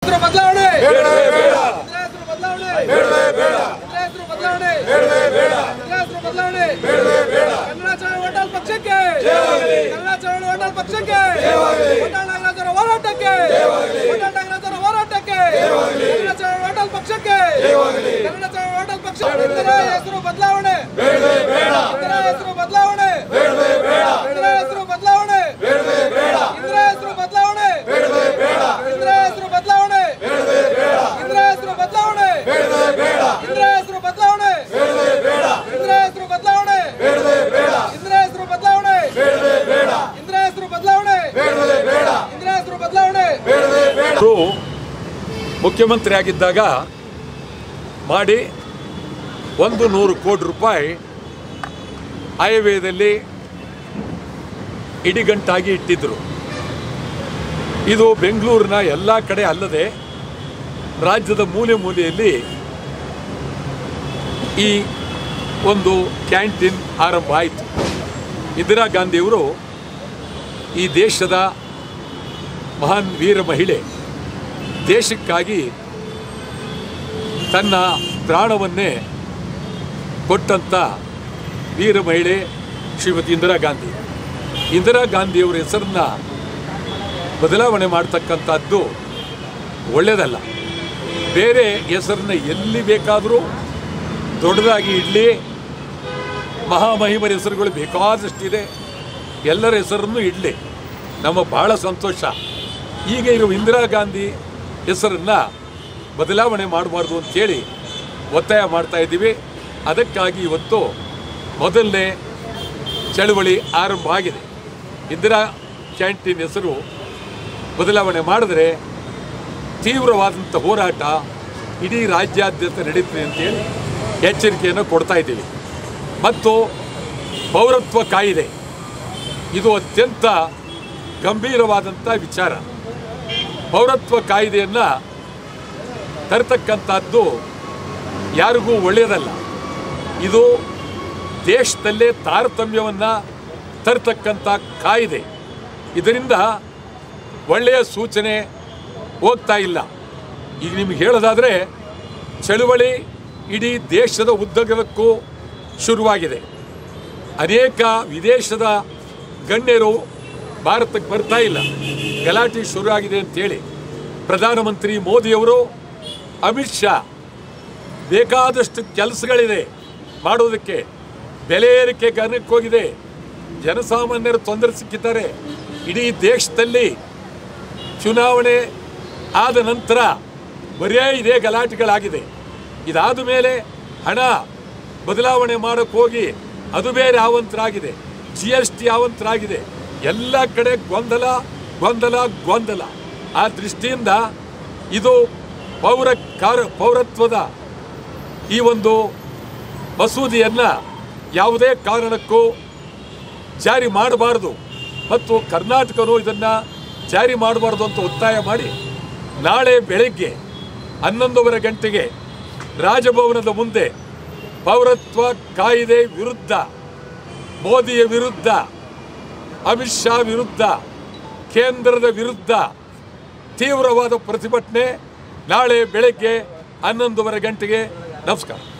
ಹೆಸರು ಬದಲಾವಣೆ ಬೇಡವೇ ಬೇಡ ಇಂದಿರಾ ಹೆಸರು ಬದಲಾವಣೆ ಬೇಡವೇ ಬೇಡ ಇಂದಿರಾ ಹೆಸರು ಬದಲಾವಣೆ ಬೇಡವೇ ಬೇಡ ಇಂದಿರಾ ಹೆಸರು ಬದಲಾವಣೆ ಬೇಡವೇ ಬೇಡ ಕನ್ನಡ ಚಳವಳಿ ಹೋಟೆಲ್ ಪಕ್ಷಕ್ಕೆ ಜಯವಾಗಲಿ. ಕನ್ನಡ ಚಳವಳಿ ಹೋಟೆಲ್ ಪಕ್ಷಕ್ಕೆ ಜಯವಾಗಲಿ. ಹೋಟೆಲ್ ನಾಗರಾಜರ ಹೋರಾಟಕ್ಕೆ ಜಯವಾಗಲಿ. ಹೋಟೆಲ್ ನಾಗರಾಜರ ಹೋರಾಟಕ್ಕೆ ಜಯವಾಗಲಿ. ಕನ್ನಡ ಚಳವಳಿ ಹೋಟೆಲ್ ಪಕ್ಷಕ್ಕೆ ಜಯವಾಗಲಿ. ಕನ್ನಡ ಚಳವಳಿ ಹೋಟೆಲ್ ಪಕ್ಷ ಇಂದಿರಾ ಹೆಸರು ಬದಲಾವಣೆ ಬೇಡವೇ ಬೇಡ ಇಂದಿರಾ ಹೆಸರು ಬದಲಾವಣೆ ಬೇಡವೇ ಬೇಡ ಇಂದಿರಾ ಹೆಸರು ಬದಲಾವಣೆ ಬೇಡವೇ ಬೇಡ ಇಂದಿರಾ ಹೆಸರು ಬದಲಾವಣೆ ಬೇಡವೇ ಬೇಡ ಇಂದಿರಾ ಹೆಸರು ಬದಲಾವಣೆ ಬೇಡವೇ ಬೇಡ ಇಂದಿರಾ ಹೆಸರು ಬದಲಾವಣೆ ಬೇಡವೇ ಬೇಡ ಇಂದಿರಾ ಹೆಸರು ಬದಲಾವಣೆ ಬೇಡವೇ ಬೇಡ ಇಂದಿರಾ ಹೆಸರು ಬದಲಾವಣೆ ಬೇಡವೇ ಬೇಡ ಇಂದಿರಾ ಹೆಸರು ಬದಲಾವಣೆ ಬೇಡವೇ ಬೇಡ ಇಂದಿರಾ ಹೆಸರು ಬದಲಾವಣೆ ಬೇಡವೇ ಬೇಡ ಇಂದಿರಾ ಹೆಸರು ಬದಲಾವಣೆ ಬೇಡವೇ ಬೇಡ ಅವರು ಮುಖ್ಯಮಂತ್ರಿ ಆಗಿದ್ದಾಗ ಮಾಡಿ ಒಂದು ನೂರು ಕೋಟಿ ರೂಪಾಯಿ ಆಯವ್ಯಯದಲ್ಲಿ ಇಡಿಗಂಟಾಗಿ ಇಟ್ಟಿದ್ದರು ಇದು ಬೆಂಗಳೂರಿನ ಎಲ್ಲ ಕಡೆ ಅಲ್ಲದೆ ರಾಜ್ಯದ ಮೂಲೆ ಮೂಲೆಯಲ್ಲಿ ಈ ಒಂದು ಕ್ಯಾಂಟೀನ್ ಆರಂಭ ಆಯಿತು ಇಂದಿರಾ ಗಾಂಧಿಯವರು ಈ ದೇಶದ ಮಹಾನ್ ವೀರ ಮಹಿಳೆ ದೇಶಕ್ಕಾಗಿ ತನ್ನ ಪ್ರಾಣವನ್ನೇ ಕೊಟ್ಟಂಥ ವೀರ ಮಹಿಳೆ ಶ್ರೀಮತಿ ಇಂದಿರಾ ಗಾಂಧಿ ಇಂದಿರಾ ಗಾಂಧಿಯವರ ಹೆಸರನ್ನ ಬದಲಾವಣೆ ಮಾಡ್ತಕ್ಕಂಥದ್ದು ಒಳ್ಳೆಯದಲ್ಲ ಬೇರೆ ಹೆಸರನ್ನ ಎಲ್ಲಿ ಬೇಕಾದರೂ ದೊಡ್ಡದಾಗಿ ಇಡಲಿ ಮಹಾಮಹಿಮರ ಹೆಸರುಗಳು ಬೇಕಾದಷ್ಟಿದೆ ಎಲ್ಲರ ಹೆಸರನ್ನು ಇಡಲಿ ನಮ್ಮ ಬಹಳ ಸಂತೋಷ ಈಗ ಇರುವ ಇಂದಿರಾ ಗಾಂಧಿ ಹೆಸರನ್ನು ಬದಲಾವಣೆ ಮಾಡಬಾರ್ದು ಅಂತೇಳಿ ಒತ್ತಾಯ ಮಾಡ್ತಾ ಇದ್ದೀವಿ ಅದಕ್ಕಾಗಿ ಇವತ್ತು ಮೊದಲನೇ ಚಳುವಳಿ ಆರಂಭ ಆಗಿದೆ ಇಂದಿರಾ ಕ್ಯಾಂಟೀನ್ ಹೆಸರು ಬದಲಾವಣೆ ಮಾಡಿದ್ರೆ ತೀವ್ರವಾದಂಥ ಹೋರಾಟ ಇಡೀ ರಾಜ್ಯಾದ್ಯಂತ ನಡೀತದೆ ಅಂತೇಳಿ ಎಚ್ಚರಿಕೆಯನ್ನು ಕೊಡ್ತಾ ಇದ್ದೀವಿ ಮತ್ತು ಪೌರತ್ವ ಕಾಯಿದೆ ಇದು ಅತ್ಯಂತ ಗಂಭೀರವಾದಂಥ ವಿಚಾರ ಪೌರತ್ವ ಕಾಯ್ದೆಯನ್ನು ತರತಕ್ಕಂಥದ್ದು ಯಾರಿಗೂ ಒಳ್ಳೆಯದಲ್ಲ ಇದು ದೇಶದಲ್ಲೇ ತಾರತಮ್ಯವನ್ನು ತರತಕ್ಕಂಥ ಕಾಯ್ದೆ ಇದರಿಂದ ಒಳ್ಳೆಯ ಸೂಚನೆ ಹೋಗ್ತಾ ಇಲ್ಲ ಈಗ ನಿಮ್ಗೆ ಹೇಳೋದಾದರೆ ಚಳುವಳಿ ಇಡೀ ದೇಶದ ಉದ್ದಗಲಕ್ಕೂ ಶುರುವಾಗಿದೆ ಅನೇಕ ವಿದೇಶದ ಗಣ್ಯರು ಭಾರತಕ್ಕೆ ಬರ್ತಾ ಇಲ್ಲ ಗಲಾಟೆ ಶುರುವಾಗಿದೆ ಅಂತೇಳಿ ಪ್ರಧಾನಮಂತ್ರಿ ಮೋದಿಯವರು ಅಮಿತ್ ಶಾ ಬೇಕಾದಷ್ಟು ಕೆಲಸಗಳಿದೆ ಮಾಡೋದಕ್ಕೆ ಬೆಲೆ ಏರಿಕೆ ಗಮನಕ್ಕೆ ಹೋಗಿದೆ ಜನಸಾಮಾನ್ಯರು ತೊಂದರೆ ಸಿಕ್ಕಿದ್ದಾರೆ ಇಡೀ ದೇಶದಲ್ಲಿ ಚುನಾವಣೆ ಆದ ನಂತರ ಬರೇ ಇದೇ ಗಲಾಟೆಗಳಾಗಿದೆ ಇದಾದ ಮೇಲೆ ಹಣ ಬದಲಾವಣೆ ಮಾಡೋಕ್ಕೆ ಹೋಗಿ ಅದು ಬೇರೆ ಆವಂತರಾಗಿದೆ ಜಿ ಎಸ್ ಟಿ ಆವಂತರಾಗಿದೆ ಎಲ್ಲ ಕಡೆ ಗೊಂದಲ ಗೊಂದಲ ಗೊಂದಲ ಆ ದೃಷ್ಟಿಯಿಂದ ಇದು ಪೌರ ಕಾರ ಪೌರತ್ವದ ಈ ಒಂದು ಮಸೂದೆಯನ್ನು ಯಾವುದೇ ಕಾರಣಕ್ಕೂ ಜಾರಿ ಮಾಡಬಾರ್ದು ಮತ್ತು ಕರ್ನಾಟಕನು ಇದನ್ನು ಜಾರಿ ಮಾಡಬಾರ್ದು ಅಂತ ಒತ್ತಾಯ ಮಾಡಿ ನಾಳೆ ಬೆಳಗ್ಗೆ ಹನ್ನೊಂದೂವರೆ ಗಂಟೆಗೆ ರಾಜಭವನದ ಮುಂದೆ ಪೌರತ್ವ ಕಾಯ್ದೆ ವಿರುದ್ಧ ಮೋದಿಯ ವಿರುದ್ಧ ಅಮಿತ್ ಶಾ ವಿರುದ್ಧ ಕೇಂದ್ರದ ವಿರುದ್ಧ ತೀವ್ರವಾದ ಪ್ರತಿಭಟನೆ ನಾಳೆ ಬೆಳಗ್ಗೆ ಹನ್ನೊಂದೂವರೆ ಗಂಟೆಗೆ ನಮಸ್ಕಾರ